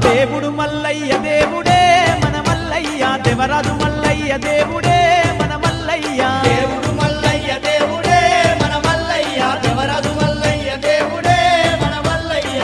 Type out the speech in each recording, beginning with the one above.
దేవుడు మల్లయ్య దేవుడే మన మల్లయ్య దేవరాజు మల్లయ్య దేవుడే మన మల్లయ్య దేవుడు మల్లయ్య దేవుడే మన మల్లయ్య దేవరాజు మల్లయ్య దేవుడే మన మల్లయ్య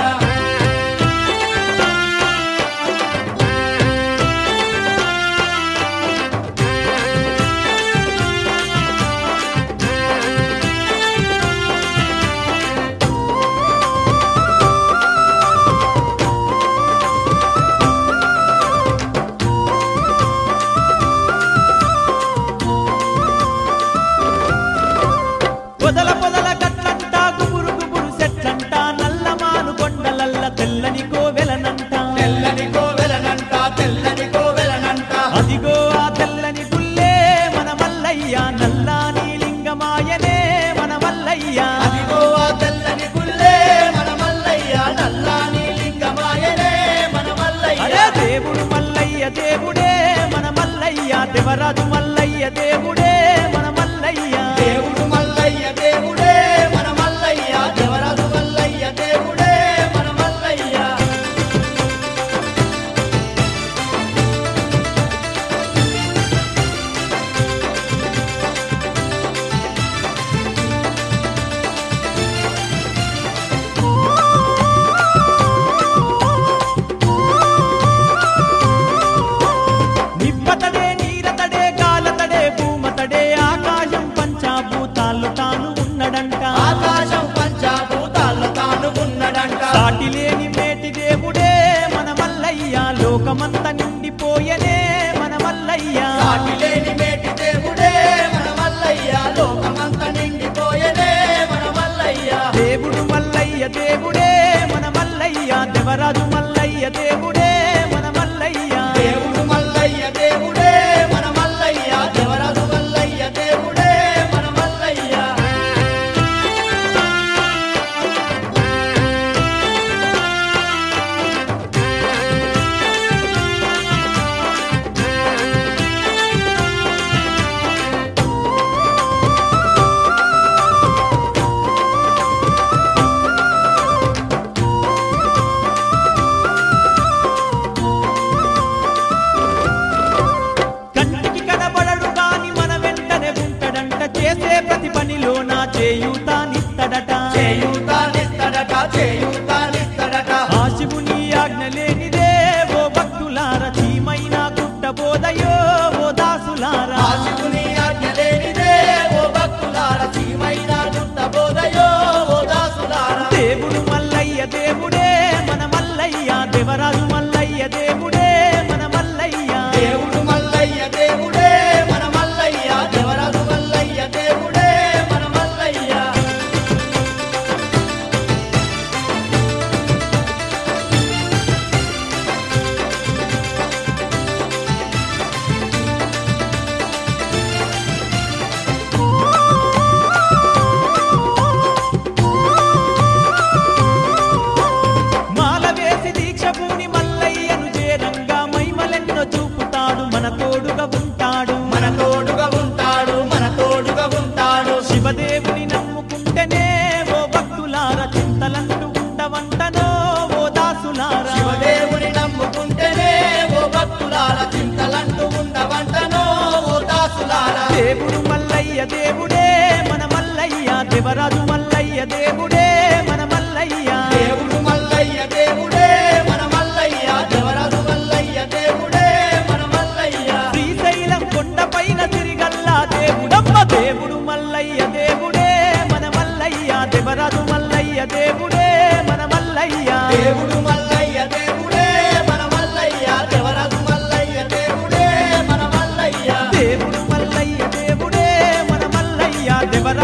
పొదల పొదల గట్లంట గుబురు గుబురు చెట్లంట నల్లమాను కొండలల్ల తెల్లని కోవెలనంట తెల్లని కోవెలనంట తెల్లని కోవెలనంట అదిగో ఆ తెల్లని పుల్లే మన మల్లయ్య నల్లాని లింగమాయనే మన మల్లయ్య అదిగో ఆ తెల్లని గుల్లే మన మల్లయ్య నల్లాని లింగమాయనే మన మల్లయ్య అరే దేవుడు మల్లయ్య దేవుడే మన మల్లయ్య దేవరాజు మల్లయ్య దేవుడే మన మల్లయ్య దేవుడు మల్లయ్య దేవుడే మన మల్లయ్య దేవరాజు మల్లయ్య దేవుడే మన మల్లయ్య నిప్పతడే నీరతడే గాలతడే భూమతడే ఆకాశం పంచాభూతాల్లో తాను ఉన్నడంట ఆకాశం పంచాభూతాల్లో తాను ఉన్నడంట సాటి లేని మేటి దేవుడే మన మల్లయ్య లోకమంత నిండిపోయనే మన మల్లయ్య సాటి లేని మేటి దేవుడే మన మల్లయ్య లోకమంత నిండిపోయేదే మన మల్లయ్య దేవుడు మల్లయ్య దేవుడే మన మల్లయ్య దేవరాజు మల్లయ్య దేవుడే మన మల్లయ్య దేవుడు మల్లయ్య దేవుడే మన మల్లయ్య దేవరాజు మల్లయ్య దేవుడే మన మల్లయ్య కంటికి కనబడడు గాని మన వెంటనే ఉంటాడంట చేసే ప్రతి పనిలో నా చేయూతానిత్తడట చేయూతానిస్తడట చేయూతానిస్తడట ఆ శివుని ఆజ్ఞ లేనిదే ఓ భక్తులార చీమైన గుట్టబోదయో ఓ దాసులారా ఆ శివుని ఆజ్ఞ లేనిదే ఓ భక్తులార చీమైన గుట్టబోదయో ఓ దాసులారా దేవుడు మల్లయ్య దేవుడే మన మల్లయ్య దేవరాజు మల్లయ్య దేవుడే మన మల్లయ్య దేవుడు మల్లయ్య దేవుడే మన మల్లయ్య దేవరాజు మల్లయ్య దేవుడే మన మల్లయ్య మాల వేసి దీక్ష పూని మల్లయ్యను చేరంగా మైమలెన్నో చూపుతాడు మన తోడుగా ఉంటాడు మన తోడుగా ఉంటాడు మన తోడుగా ఉంటాడు శివదేవుని నమ్ముకుంటేనే ఓ భక్తులార చింతలంటూ ఉండవంటనో ఓ దాసులారా శివదేవుని నమ్ముకుంటేనే ఓ భక్తులార చింతలంటూ ఉండవంటనో ఓ దాసులారా దేవుడు మల్లయ్య దేవుడే మన మల్లయ్య దేవరాజు మల్లయ్య దేవుడే మన మల్లయ్య దేవుడు మల్లయ్య దేవుడే మన మల్లయ్య దేవరాజు మల్లయ్య దేవుడే మన మల్లయ్య శ్రీశైలం కొండపైన తిరిగల్లా దేవుడమ్మ దేవుడు మల్లయ్య దేవుడే మన మల్లయ్య దేవరాజు మల్లయ్య దేవుడే మన మల్లయ్య దేవుడు మల్లయ్య దేవుడే మన మల్లయ్య దేవరాజు మల్లయ్య దేవుడే మన మల్లయ్య దేవుడు మల్లయ్య దేవుడే మన మల్లయ్య దేవరాజు